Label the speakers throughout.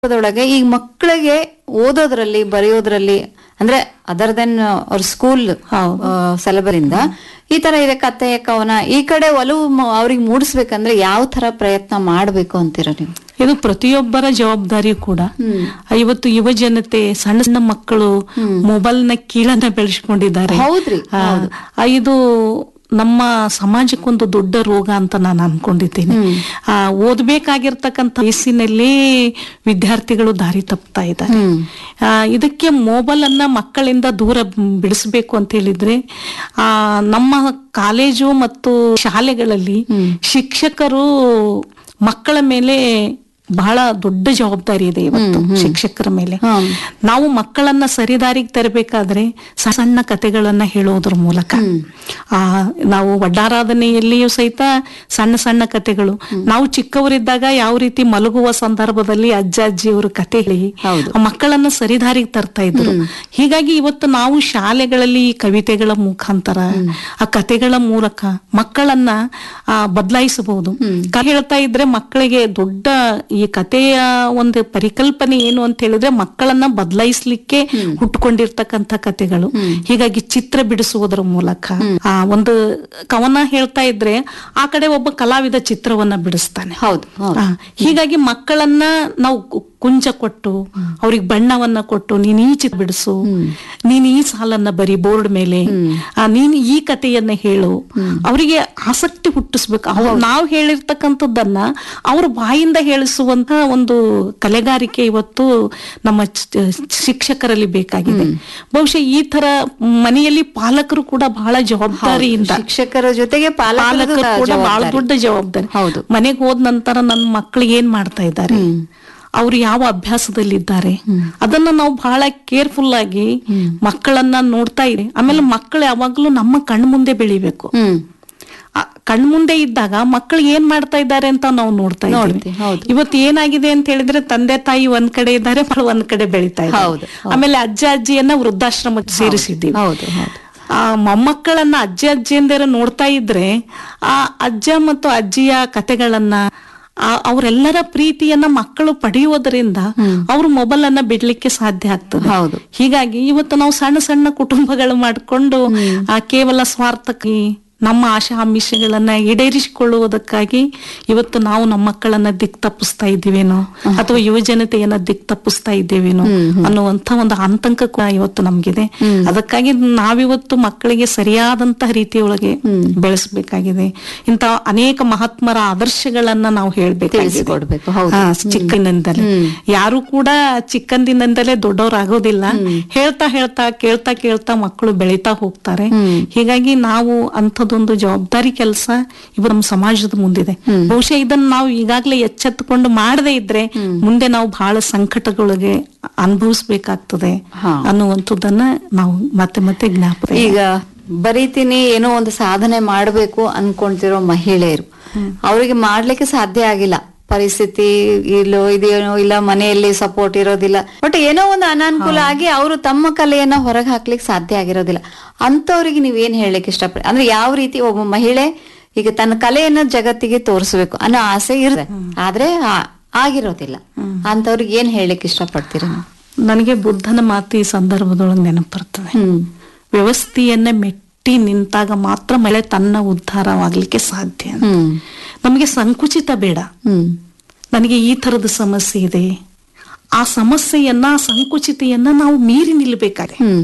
Speaker 1: ಸಂದರ್ಭದೊಳಗೆ ಈ ಮಕ್ಕಳಿಗೆ ಓದೋದ್ರಲ್ಲಿ ಬರೆಯೋದ್ರಲ್ಲಿ ಅಂದ್ರೆ ಅದರ್ ದೆನ್ ಅವ್ರ ಸ್ಕೂಲ್ ಸಿಲೆಬಸ್ ಇಂದ ಈ ತರ ಇದೆ ಕತೆ ಕವನ ಈ ಕಡೆ ಒಲವು ಮ- ಅವ್ರಿಗೆ ಮೂಡಿಸ್ಬೇಕಂದ್ರೆ ಯಾವ ತರ ಪ್ರಯತ್ನ ಮಾಡ್ಬೇಕು ಅಂತೀರ ನೀವು
Speaker 2: ಇದು ಪ್ರತಿಯೊಬ್ಬರ ಜವಾಬ್ದಾರಿ ಕೂಡ ಇವತ್ತು ಯುವ ಜನತೆ ಸಣ್ಣ ಸಣ್ಣ ಮಕ್ಕಳು ಮೊಬೈಲ್ ನ ಕೀಳನ್ನ ಬೆಳೆಸ್ಕೊಂಡಿದ್ದಾರೆ
Speaker 1: ಹೌದ್ರಿ,
Speaker 2: ಆ, ಆ, ಇದು ನಮ್ಮ ಸಮಾಜಕ್ಕೊಂದು ದೊಡ್ಡ ರೋಗ ಅಂತ ನಾನು ಅನ್ಕೊಂಡಿದ್ದೀನಿ ಆ ಓದ್ಬೇಕಾಗಿರ್ತಕ್ಕಂಥ ವಯಸ್ಸಿನಲ್ಲಿ ವಿದ್ಯಾರ್ಥಿಗಳು ದಾರಿ ತಪ್ತಾ ಇದ್ದಾರೆ ಆ, ಇದಕ್ಕೆ ಮೊಬೈಲ್ ಅನ್ನ ಮಕ್ಕಳಿಂದ ದೂರ ಬಿಡಿಸಬೇಕು ಅಂತ ಹೇಳಿದ್ರೆ ಆ ನಮ್ಮ ಕಾಲೇಜು ಮತ್ತು ಶಾಲೆಗಳಲ್ಲಿ ಶಿಕ್ಷಕರು ಮಕ್ಕಳ ಮೇಲೆ ಬಹಳ ದೊಡ್ಡ ಜವಾಬ್ದಾರಿ ಇದೆ ಇವತ್ತು ಶಿಕ್ಷಕರ ಮೇಲೆ ನಾವು ಮಕ್ಕಳನ್ನ ಸರಿದಾರಿಗೆ ತರಬೇಕಾದ್ರೆ ಸಣ್ಣ ಸಣ್ಣ ಕತೆಗಳನ್ನ ಹೇಳೋದ್ರ ಮೂಲಕ ಆ ನಾವು ವಡ್ಡಾರಾಧನೆಯಲ್ಲಿಯೂ ಸಹಿತ ಸಣ್ಣ ಸಣ್ಣ ಕತೆಗಳು ನಾವು ಚಿಕ್ಕವರಿದ್ದಾಗ ಯಾವ ರೀತಿ ಮಲಗುವ ಸಂದರ್ಭದಲ್ಲಿ ಅಜ್ಜ ಅಜ್ಜಿಯವರು ಕತೆ ಹೇಳಿ ಆ ಮಕ್ಕಳನ್ನ ಸರಿದಾರಿಗೆ ತರ್ತಾ ಇದ್ರು ಹೀಗಾಗಿ ಇವತ್ತು ನಾವು ಶಾಲೆಗಳಲ್ಲಿ ಈ ಕವಿತೆಗಳ ಮುಖಾಂತರ ಆ ಕತೆಗಳ ಮೂಲಕ ಮಕ್ಕಳನ್ನ ಆ, ಬದಲಾಯಿಸಬಹುದು ಕ- ಹೇಳ್ತಾ ಇದ್ರೆ ಮಕ್ಕಳಿಗೆ ದೊಡ್ಡ ಈ ಕಥೆಯ ಒಂದು ಪರಿಕಲ್ಪನೆ ಏನು ಅಂತ ಹೇಳಿದ್ರೆ ಮಕ್ಕಳನ್ನ ಬದಲಾಯಿಸ್ಲಿಕ್ಕೆ ಹುಟ್ಟುಕೊಂಡಿರ್ತಕ್ಕಂಥ ಕತೆಗಳು ಹೀಗಾಗಿ ಚಿತ್ರ ಬಿಡಿಸುವುದರ ಮೂಲಕ ಆ ಒಂದು ಕವನ ಹೇಳ್ತಾ ಇದ್ರೆ ಆ ಕಡೆ ಒಬ್ಬ ಕಲಾವಿದ ಚಿತ್ರವನ್ನ ಬಿಡಿಸ್ತಾನೆ
Speaker 1: ಹೌದು ಹೌದು.
Speaker 2: ಆ, ಹೀಗಾಗಿ ಮಕ್ಕಳನ್ನ ನಾವು ಕು- ಕುಂಚ ಕೊಟ್ಟು ಅವ್ರಿಗೆ ಬಣ್ಣವನ್ನ ಕೊಟ್ಟು ನೀನ್ ಈ ಚಿತ್ರ ಬಿಡಿಸು ನೀನ್ ಈ ಸಾಲನ್ನ ಬರಿ ಬೋರ್ಡ್ ಮೇಲೆ ಆ, ನೀನ್ ಈ ಕಥೆಯನ್ನ ಹೇಳು ಅವರಿಗೆ ಆಸಕ್ತಿ ಹುಟ್ಟಿಸ್ಬೇಕು ಅವ್ರು ನಾವು ಹೇಳಿರ್ತಕ್ಕಂಥದ್ದನ್ನ ಅವ್ರ ಬಾಯಿಂದ ಹೇಳಿಸುವಂತ ಒಂದು ಕಲೆಗಾರಿಕೆ ಇವತ್ತು ನಮ್ಮ ಚ- ಶಿಕ್ಷಕರಲ್ಲಿ ಬೇಕಾಗಿದೆ ಬಹುಶಃ ಈ ತರ ಮನೆಯಲ್ಲಿ ಪಾಲಕರು ಕೂಡ ಬಹಳ ಜವಾಬ್ದಾರಿಯಿಂದ
Speaker 1: ಶಿಕ್ಷಕರ ಜೊತೆಗೆ ಪಾಲಕರದು
Speaker 2: ಪಾಲಕರು ಕೂಡ ಬಹಳ
Speaker 1: ಜವಾಬ್ದಾರಿ.
Speaker 2: ದೊಡ್ಡ ಜವಾಬ್ದಾರಿ
Speaker 1: ಹೌದು.
Speaker 2: ಮನೆಗೆ ಹೋದ ನಂತರ ನನ್ನ ಮಕ್ಕಳಿಗೆ ಏನ್ ಮಾಡ್ತಾ ಇದ್ದಾರೆ ಅವ್ರು ಯಾವ ಅಭ್ಯಾಸದಲ್ಲಿದ್ದಾರೆ ಅದನ್ನ ನಾವು ಬಹಳ ಕೇರ್ಫುಲ್ ಆಗಿ ಮಕ್ಕಳನ್ನ ನೋಡ್ತಾ ಇದೆ ಆಮೇಲೆ ಮಕ್ಕಳು ಯಾವಾಗ್ಲೂ ನಮ್ಮ ಕಣ್ ಮುಂದೆ ಬೆಳಿಬೇಕು
Speaker 1: ಹ್ಮ್
Speaker 2: ಆ ಕಣ್ ಮುಂದೆ ಇದ್ದಾಗ ಮಕ್ಕಳು ಏನ್ ಮಾಡ್ತಾ ಇದ್ದಾರೆ ಅಂತ ನಾವು ನೋಡ್ತಾ ಇದ್ದೀವಿ
Speaker 1: ನೋಡ್ತೀವಿ, ಹೌದು.
Speaker 2: ಇವತ್ತು ಏನಾಗಿದೆ ಅಂತ ಹೇಳಿದ್ರೆ ತಂದೆ ತಾಯಿ ಒಂದ್ ಕಡೆ ಇದ್ದಾರೆ ಮಕ್ಕಳು ಒಂದ್ ಕಡೆ ಬೆಳಿತಾ
Speaker 1: ಹೌದು,
Speaker 2: ಇದ್ದಾರೆ ಆಮೇಲೆ ಅಜ್ಜ ಅಜ್ಜಿಯನ್ನ ವೃದ್ಧಾಶ್ರಮಕ್ಕೆ ಸೇರಿಸಿದ್ದೀವಿ
Speaker 1: ಹೌದು ಹೌದು
Speaker 2: ಆ ಮೊಮ್ಮಕ್ಕಳನ್ನ ಅಜ್ಜ ಅಜ್ಜಿಯಂದಿರ ನೋಡ್ತಾ ಇದ್ರೆ ಆ ಅಜ್ಜ ಮತ್ತು ಅಜ್ಜಿಯ ಕತೆಗಳನ್ನ ಆ- ಅವರೆಲ್ಲರ ಪ್ರೀತಿಯನ್ನ ಮಕ್ಕಳು ಪಡೆಯುವುದರಿಂದ ಅವರು ಮೊಬೈಲ್ ಅನ್ನ ಬಿಡ್ಲಿಕ್ಕೆ ಸಾಧ್ಯ ಆಗ್ತದೆ
Speaker 1: ಹೌದು.
Speaker 2: ಹೀಗಾಗಿ ಇವತ್ತು ನಾವು ಸಣ್ಣ ಸಣ್ಣ ಕುಟುಂಬಗಳು ಮಾಡಿಕೊಂಡು ಆ ಕೇವಲ ಸ್ವಾರ್ಥಕ್ಕೆ ನಮ್ಮ ಆಶಾ ಆಮಿಷಗಳನ್ನ ಈಡೇರಿಸಿಕೊಳ್ಳುವುದಕ್ಕಾಗಿ ಇವತ್ತು ನಾವು ನಮ್ಮ ಮಕ್ಕಳನ್ನ ದಿಕ್ ತಪ್ಪಿಸ್ತಾ ಇದ್ದೀವೇನೋ ಅಥವಾ ಯುವ ಜನತೆಯನ್ನ ದಿಕ್ ತಪ್ಪಿಸ್ತಾ ಇದ್ದೇವೇನೋ ಅನ್ನುವಂತ ಒಂದು ಆತಂಕ ಕೂಡ ಇವತ್ತು ನಮ್ಗಿದೆ ಅದಕ್ಕಾಗಿ ನಾವಿವತ್ತು ಮಕ್ಕಳಿಗೆ ಸರಿಯಾದಂತಹ ರೀತಿಯೊಳಗೆ ಬೆಳೆಸಬೇಕಾಗಿದೆ ಇಂತ ಅನೇಕ ಮಹಾತ್ಮರ ಆದರ್ಶಗಳನ್ನ ನಾವು ಹೇಳ್ಬೇಕಾಗಿದೆ
Speaker 1: ತಿಳಿಸಿಕೊಡ್ಬೇಕು, ಹೌದು.
Speaker 2: ಹಾ, ಚಿಕ್ಕಂದಿನಿಂದಲೇ ಯಾರು ಕೂಡ ಚಿಕ್ಕಂದಿನಿಂದಲೇ ದೊಡ್ಡವರಾಗೋದಿಲ್ಲ ಹೇಳ್ತಾ ಹೇಳ್ತಾ ಕೇಳ್ತಾ ಕೇಳ್ತಾ ಮಕ್ಕಳು ಬೆಳೀತಾ ಹೋಗ್ತಾರೆ ಹೀಗಾಗಿ ನಾವು ಅಂಥದ್ದೊಂದು ಜವಾಬ್ದಾರಿ ಕೆಲಸ ಇವು ನಮ್ಮ ಸಮಾಜದ ಮುಂದಿದೆ ಬಹುಶಃ ಇದನ್ನ ನಾವು ಈಗಾಗಲೇ ಎಚ್ಚೆತ್ತುಕೊಂಡು ಮಾಡದೇ ಇದ್ರೆ ಮುಂದೆ ನಾವು ಬಹಳ ಸಂಕಟಗಳಿಗೆ ಅನುಭವಿಸ್ಬೇಕಾಗ್ತದೆ
Speaker 1: ಹಾ.
Speaker 2: ಅನ್ನುವಂಥದ್ದನ್ನ ನಾವು ಮತ್ತೆ ಮತ್ತೆ ಜ್ಞಾಪಕ
Speaker 1: ಈಗ ಬರೀತೀನಿ ಏನೋ ಒಂದು ಸಾಧನೆ ಮಾಡಬೇಕು ಅನ್ಕೊಂತಿರೋ ಮಹಿಳೆಯರು ಅವರಿಗೆ ಮಾಡ್ಲಿಕ್ಕೆ ಸಾಧ್ಯ ಆಗಿಲ್ಲ ಪರಿಸ್ಥಿತಿ ಇಲ್ಲೋ ಇದೇನೋ ಇಲ್ಲ ಮನೆಯಲ್ಲಿ ಸಪೋರ್ಟ್ ಇರೋದಿಲ್ಲ ಬಟ್ ಏನೋ ಒಂದು ಅನಾನುಕೂಲ ಆಗಿ ಅವರು ತಮ್ಮ ಕಲೆಯನ್ನ ಹೊರಗೆ ಹಾಕ್ಲಿಕ್ಕೆ ಸಾಧ್ಯ ಆಗಿರೋದಿಲ್ಲ ಅಂತವ್ರಿಗೆ ನೀವೇನ್ ಹೇಳಲಿಕ್ಕೆ ಇಷ್ಟಪಡ ಅಂದ್ರೆ ಯಾವ ರೀತಿ ಒಬ್ಬ ಮಹಿಳೆ ಈಗ ತನ್ನ ಕಲೆಯನ್ನ ಜಗತ್ತಿಗೆ ತೋರಿಸ್ಬೇಕು ಅನ್ನೋ ಆಸೆ ಇರುತ್ತೆ ಆದ್ರೆ ಆ- ಆಗಿರೋದಿಲ್ಲ ಅಂತವ್ರಿಗೆ ಏನ್ ಹೇಳಲಿಕ್ಕೆ ಇಷ್ಟಪಡ್ತೀರಿ ನೀವು?
Speaker 2: ನನಗೆ ಬುದ್ಧನ ಮಾತು ಈ ಸಂದರ್ಭದೊಳಗೆ ನೆನಪು ಬರ್ತದೆ
Speaker 1: ಹ್ಮ್
Speaker 2: ವ್ಯವಸ್ಥೆಯನ್ನ ಮೆಟ್ಟಿ ನಿಂತಾಗ ಮಾತ್ರ ಮಳೆ ತನ್ನ ಉದ್ಧಾರವಾಗ್ಲಿಕ್ಕೆ ಸಾಧ್ಯ ಅಂತ.
Speaker 1: ಹ್ಮ್
Speaker 2: ನಮಗೆ ಸಂಕುಚಿತ ಬೇಡ
Speaker 1: ಹ್ಮ್
Speaker 2: ನನಗೆ ಈ ತರದ ಸಮಸ್ಯೆ ಇದೆ ಆ ಸಮಸ್ಯೆಯನ್ನ ಆ ಸಂಕುಚಿತೆಯನ್ನ ನಾವು ಮೀರಿ ನಿಲ್ಬೇಕಾದ್ರೆ
Speaker 1: ಹ್ಮ್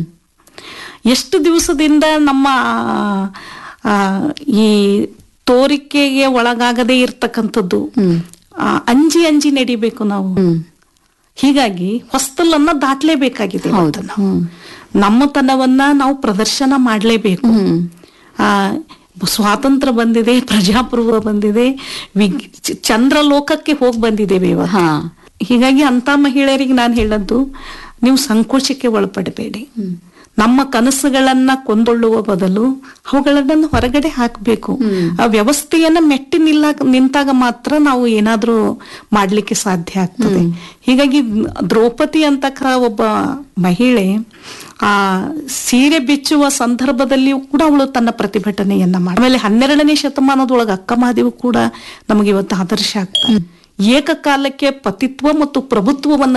Speaker 2: ಎಷ್ಟು ದಿವಸದಿಂದ ನಮ್ಮ ಆ, ಈ ತೋರಿಕೆಗೆ ಒಳಗಾಗದೇ ಇರ್ತಕ್ಕಂಥದ್ದು ಆ, ಅಂಜಿ ಅಂಜಿ ನಡಿಬೇಕು ನಾವು ಹೀಗಾಗಿ ಹೊಸ್ತಲನ್ನ ದಾಟ್ಲೇಬೇಕಾಗಿದೆ ಇವತ್ತು ನಾವು. ನಮ್ಮತನವನ್ನ ನಾವು ಪ್ರದರ್ಶನ ಮಾಡ್ಲೇಬೇಕು ಆ ಸ್ವಾತಂತ್ರ್ಯ ಬಂದಿದೆ ಪ್ರಜಾಪ್ರಭುತ್ವ ಬಂದಿದೆ ವಿಗ್ ಚ- ಚಂದ್ರ ಲೋಕಕ್ಕೆ ಹೋಗಿ ಬಂದಿದ್ದೇವೆ ಇವತ್ತು
Speaker 1: ಹಾ
Speaker 2: ಹೀಗಾಗಿ ಅಂತ ಮಹಿಳೆಯರಿಗೆ ನಾನು ಹೇಳದ್ದು ನೀವು ಸಂಕೋಚಕ್ಕೆ ಒಳಪಡಬೇಡಿ ನಮ್ಮ ಕನಸುಗಳನ್ನ ಕೊಂದೊಳ್ಳುವ ಬದಲು ಅವುಗಳನ್ನ ಹೊರಗಡೆ ಹಾಕಬೇಕು ಆ ವ್ಯವಸ್ಥೆಯನ್ನ ಮೆಟ್ಟಿ ನಿಲ್ಲ ನಿಂತಾಗ ಮಾತ್ರ ನಾವು ಏನಾದ್ರೂ ಮಾಡ್ಲಿಕ್ಕೆ ಸಾಧ್ಯ ಆಗ್ತದೆ ಹೀಗಾಗಿ ದ್ರೌಪದಿ ಅಂತಕ್ಕರ ಒಬ್ಬ ಮಹಿಳೆ ಆ ಸೀರೆ ಬಿಚ್ಚುವ ಸಂದರ್ಭದಲ್ಲಿಯೂ ಕೂಡ ಅವಳು ತನ್ನ ಪ್ರತಿಭಟನೆಯನ್ನ ಮಾಡಿ ಆಮೇಲೆ ಹನ್ನೆರಡನೇ ಶತಮಾನದೊಳಗೆ ಅಕ್ಕ ಮಹಾದೇವಿ ಕೂಡ ನಮಗೆ ಇವತ್ತು ಆದರ್ಶ ಆಗ್ತಾರೆ ಏಕಕಾಲಕ್ಕೆ ಪತಿತ್ವ ಮತ್ತು ಪ್ರಭುತ್ವವನ್ನ